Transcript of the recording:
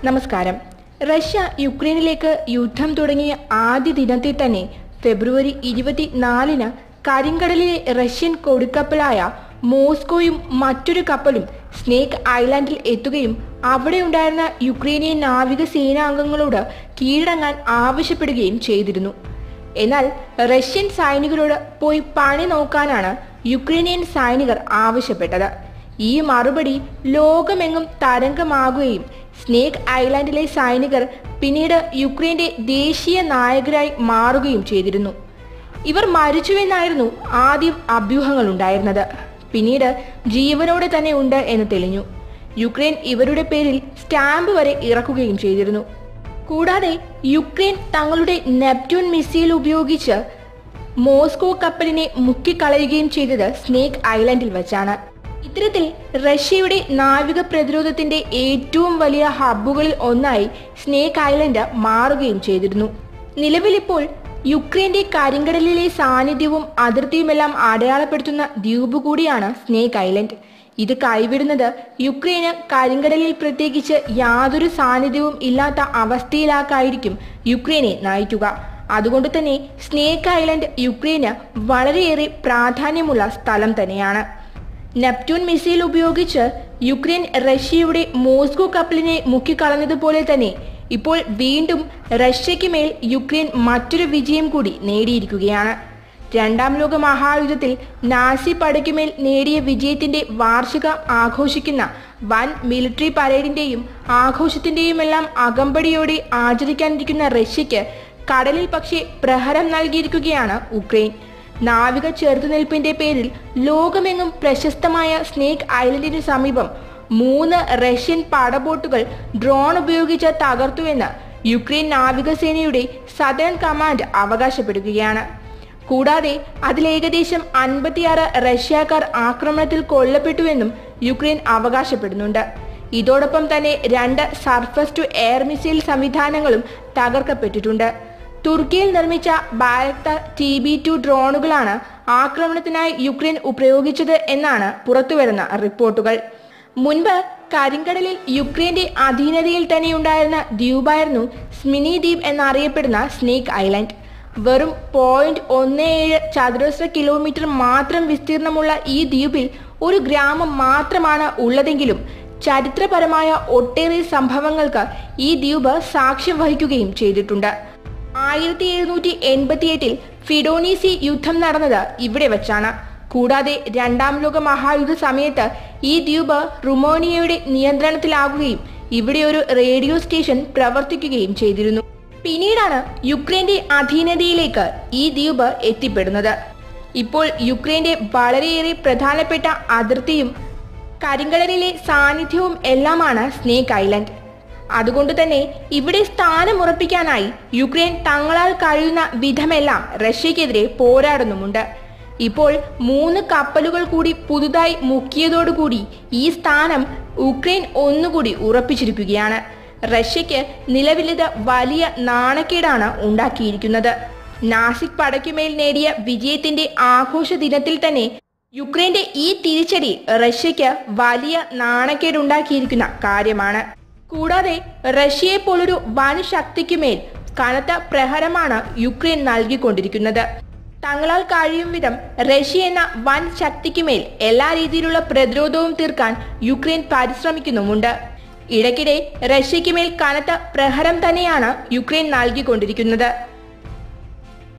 നമസ്കാരം റഷ്യ യുക്രൈനിലേക്ക് യുദ്ധം തുടങ്ങിയ ആദ്യ ദിനത്തിൽ തന്നെ ഫെബ്രുവരി ഇരുപത്തിനാലിന് കരിങ്കടലിലെ റഷ്യൻ കൊടുക്കപ്പലായ മോസ്കോയും മറ്റൊരു കപ്പലും സ്നേക്ക് ഐലാൻഡിൽ എത്തുകയും അവിടെ ഉണ്ടായിരുന്ന യുക്രൈനിയൻ നാവിക സേനാംഗങ്ങളോട് കീഴടങ്ങാൻ ആവശ്യപ്പെടുകയും ചെയ്തിരുന്നു എന്നാൽ റഷ്യൻ സൈനികരോട് പോയി പണി നോക്കാനാണ് യുക്രൈനിയൻ സൈനികർ ആവശ്യപ്പെട്ടത് ഈ മറുപടി ലോകമെങ്ങും തരംഗമാകുകയും സ്നേക്ക് ഐലാൻഡിലെ സൈനികർ പിന്നീട് യുക്രൈന്റെ ദേശീയ നായകരായി മാറുകയും ചെയ്തിരുന്നു ഇവർ മരിച്ചുവെന്നായിരുന്നു ആദ്യം അഭ്യൂഹങ്ങൾ ഉണ്ടായിരുന്നത് പിന്നീട് ജീവനോടെ തന്നെ ഉണ്ട് എന്ന് തെളിഞ്ഞു യുക്രൈൻ ഇവരുടെ പേരിൽ സ്റ്റാമ്പ് വരെ ഇറക്കുകയും ചെയ്തിരുന്നു കൂടാതെ യുക്രൈൻ തങ്ങളുടെ നെപ്റ്റ്യൂൺ മിസൈൽ ഉപയോഗിച്ച് മോസ്കോ കപ്പലിനെ മുക്കിക്കളയുകയും ചെയ്തത് സ്നേക്ക് ഐലൻഡിൽ വെച്ചാണ് ഇത്തരത്തിൽ റഷ്യയുടെ നാവിക പ്രതിരോധത്തിന്റെ ഏറ്റവും വലിയ ഹബ്ബുകളിൽ ഒന്നായി സ്നേക്ക് ഐലൻഡ് മാറുകയും ചെയ്തിരുന്നു നിലവിലിപ്പോൾ യുക്രൈന്റെ കരിങ്കടലിലെ സാന്നിധ്യവും അതിർത്തിയുമെല്ലാം അടയാളപ്പെടുത്തുന്ന ദ്വീപ് കൂടിയാണ് സ്നേക്ക് ഐലൻഡ് ഇത് കൈവിടുന്നത് യുക്രൈന് കരിങ്കടലിൽ പ്രത്യേകിച്ച് യാതൊരു സാന്നിധ്യവും ഇല്ലാത്ത അവസ്ഥയിലാക്കായിരിക്കും യുക്രൈനെ നയിക്കുക അതുകൊണ്ട് തന്നെ സ്നേക്ക് ഐലൻഡ് യുക്രൈന് വളരെയേറെ പ്രാധാന്യമുള്ള സ്ഥലം തന്നെയാണ് നെപ്റ്റ്യൂൺ മിസൈൽ ഉപയോഗിച്ച് യുക്രൈൻ റഷ്യയുടെ മോസ്കോ കപ്പലിനെ മുക്കിക്കളഞ്ഞതുപോലെ തന്നെ ഇപ്പോൾ വീണ്ടും റഷ്യയ്ക്ക് മേൽ യുക്രൈൻ മറ്റൊരു വിജയം കൂടി നേടിയിരിക്കുകയാണ് രണ്ടാം ലോക മഹായുദ്ധത്തിൽ നാസി പടയ്ക്കുമേൽ നേടിയ വിജയത്തിന്റെ വാർഷികം ആഘോഷിക്കുന്ന വൻ മിലിറ്ററി പരേഡിന്റെയും ആഘോഷത്തിന്റെയുമെല്ലാം അകമ്പടിയോടെ ആചരിക്കാനിരിക്കുന്ന റഷ്യയ്ക്ക് കടലിൽ പക്ഷേ പ്രഹരം നൽകിയിരിക്കുകയാണ് ഉക്രൈൻ നാവിക ചെറുത്തുനിൽപ്പിന്റെ പേരിൽ ലോകമെങ്ങും പ്രശസ്തമായ സ്നേക്ക് ഐലൻഡിന് സമീപം മൂന്ന് റഷ്യൻ പടബോട്ടുകൾ ഡ്രോൺ ഉപയോഗിച്ച് തകർത്തുവെന്ന് യുക്രൈൻ നാവികസേനയുടെ സദേൺ കമാൻഡ് അവകാശപ്പെടുകയാണ് കൂടാതെ അതിലേകദേശം അൻപത്തിയാറ് റഷ്യക്കാർ ആക്രമണത്തിൽ കൊല്ലപ്പെട്ടുവെന്നും യുക്രൈൻ അവകാശപ്പെടുന്നുണ്ട് ഇതോടൊപ്പം തന്നെ രണ്ട് സർഫസ് ടു എയർ മിസൈൽ സംവിധാനങ്ങളും തകർക്കപ്പെട്ടിട്ടുണ്ട് തുർക്കിയിൽ നിർമ്മിച്ച ബാരക്ത ടി ബി ടു ഡ്രോണുകളാണ് ആക്രമണത്തിനായി യുക്രൈൻ ഉപയോഗിച്ചത് എന്നാണ് പുറത്തുവരുന്ന റിപ്പോർട്ടുകൾ മുൻപ് കരിങ്കടലിൽ യുക്രൈന്റെ അധീനതയിൽ തന്നെയുണ്ടായിരുന്ന ദ്വീപായിരുന്നു സ്മിനി ദ്വീപ് എന്നറിയപ്പെടുന്ന സ്നേക്ക് ഐലൻഡ് വെറും പോയിന്റ് ഒന്ന് ഏഴ് ചതുരശ്ര കിലോമീറ്റർ മാത്രം വിസ്തീർണമുള്ള ഈ ദ്വീപിൽ ഒരു ഗ്രാമം മാത്രമാണ് ഉള്ളതെങ്കിലും ചരിത്രപരമായ ഒട്ടേറെ സംഭവങ്ങൾക്ക് ഈ ദ്വീപ് സാക്ഷ്യം വഹിക്കുകയും ചെയ്തിട്ടുണ്ട് ആയിരത്തി എഴുന്നൂറ്റി എൺപത്തിയെട്ടിൽ ഫിഡോണീസി യുദ്ധം നടന്നത് ഇവിടെ വെച്ചാണ് കൂടാതെ രണ്ടാം ലോക മഹായുദ്ധ സമയത്ത് ഈ ദ്വീപ് റുമോണിയയുടെ നിയന്ത്രണത്തിലാകുകയും ഇവിടെ ഒരു റേഡിയോ സ്റ്റേഷൻ പ്രവർത്തിക്കുകയും ചെയ്തിരുന്നു പിന്നീടാണ് യുക്രൈന്റെ അധീനതയിലേക്ക് ഈ ദ്വീപ് എത്തിപ്പെടുന്നത് ഇപ്പോൾ യുക്രൈന്റെ വളരെയേറെ പ്രധാനപ്പെട്ട അതിർത്തിയും കരിങ്കടലിലെ സാന്നിധ്യവും എല്ലാമാണ് സ്നേക്ക് ഐലൻഡ് അതുകൊണ്ട് തന്നെ ഇവിടെ സ്ഥാനമുറപ്പിക്കാനായി യുക്രൈൻ തങ്ങളാൽ കഴിയുന്ന വിധമെല്ലാം റഷ്യക്കെതിരെ പോരാടുന്നുമുണ്ട് ഇപ്പോൾ മൂന്ന് കപ്പലുകൾ കൂടി പുതുതായി മുക്കിയതോടുകൂടി ഈ സ്ഥാനം ഉക്രൈൻ ഒന്നുകൂടി ഉറപ്പിച്ചിരിക്കുകയാണ് റഷ്യയ്ക്ക് നിലവിലിത് വലിയ നാണക്കേടാണ് ഉണ്ടാക്കിയിരിക്കുന്നത് നാസിക് പടയ്ക്കുമേൽ നേടിയ വിജയത്തിന്റെ ആഘോഷ ദിനത്തിൽ തന്നെ യുക്രൈന്റെ ഈ തിരിച്ചടി റഷ്യയ്ക്ക് വലിയ നാണക്കേടുണ്ടാക്കിയിരിക്കുന്ന കാര്യമാണ് കൂടാതെ റഷ്യയെ പോലൊരു വൻ ശക്തിക്കുമേൽ കനത്ത പ്രഹരമാണ് യുക്രൈൻ നൽകിക്കൊണ്ടിരിക്കുന്നത് തങ്ങളാൽ കഴിയും വിധം റഷ്യ എന്ന വൻ ശക്തിക്കുമേൽ എല്ലാ രീതിയിലുള്ള പ്രതിരോധവും തീർക്കാൻ യുക്രൈൻ പരിശ്രമിക്കുന്നുമുണ്ട് ഇടയ്ക്കിടെ റഷ്യയ്ക്ക് മേൽ കനത്ത പ്രഹരം തന്നെയാണ് യുക്രൈൻ നൽകിക്കൊണ്ടിരിക്കുന്നത്